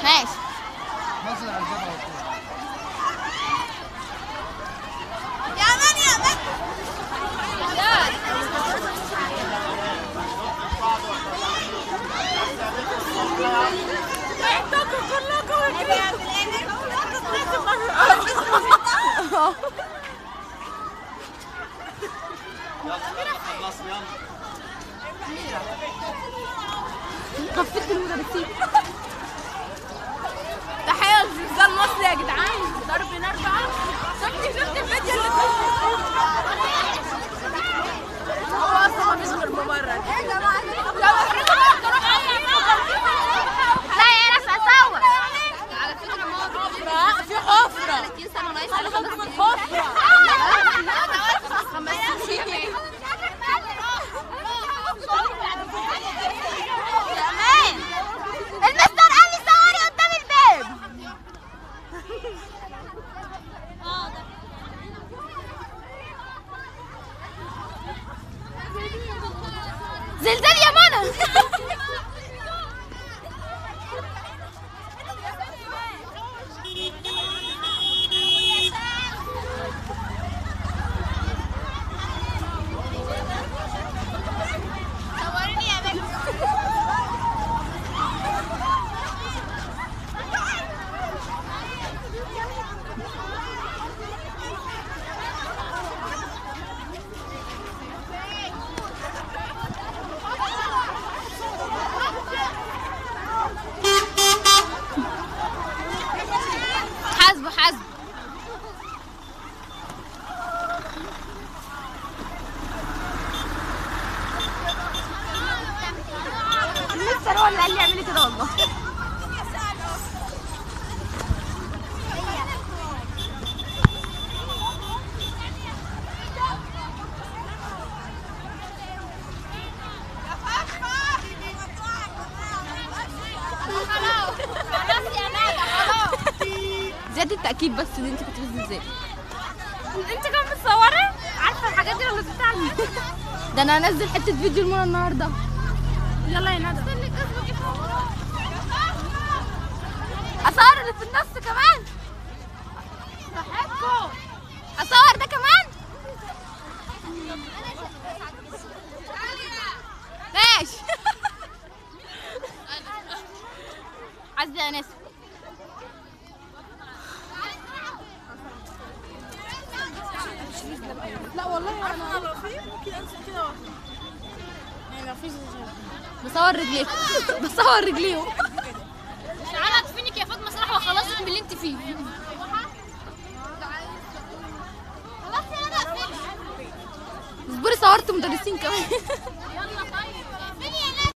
ماشي نزل على الباب على طول يا مان يا مان خفت المدرسين تحية لزلزال مصر يا جدعان ضرب نار بقى شفت شفت الفيديو اللي هو اصلا مفيش غير ممرض لو افرضوا بقى تروح لا يا ناس اصور على فكرة حفرة في حفرة 30 سنه ناقص على فكرة حفرة كمان المستر قال لي صوري قدام الباب زلزال يا منى صوريني يا بنت حاسبه حاسبه المستر هو اللي قال لي اعملي كده والله خلاص يا نايا خلاص زيادة التأكيد بس ان انت كنت في الزلزال انت كمان بتصوري عارفه الحاجات دي اللي بتتعمل ده انا هنزل حتة فيديو لمنى النهاردة يلا يا ندى اصور اللي في النص كمان اصور ده كمان ماشي عزي يا ناس لا والله انا بصور رجليهم بصور رجليهم تعالى ادفنك يا فاطمه صلاح وخلصت من اللي انت فيه خلاص يا ندى اصبري صورت مدرسين كمان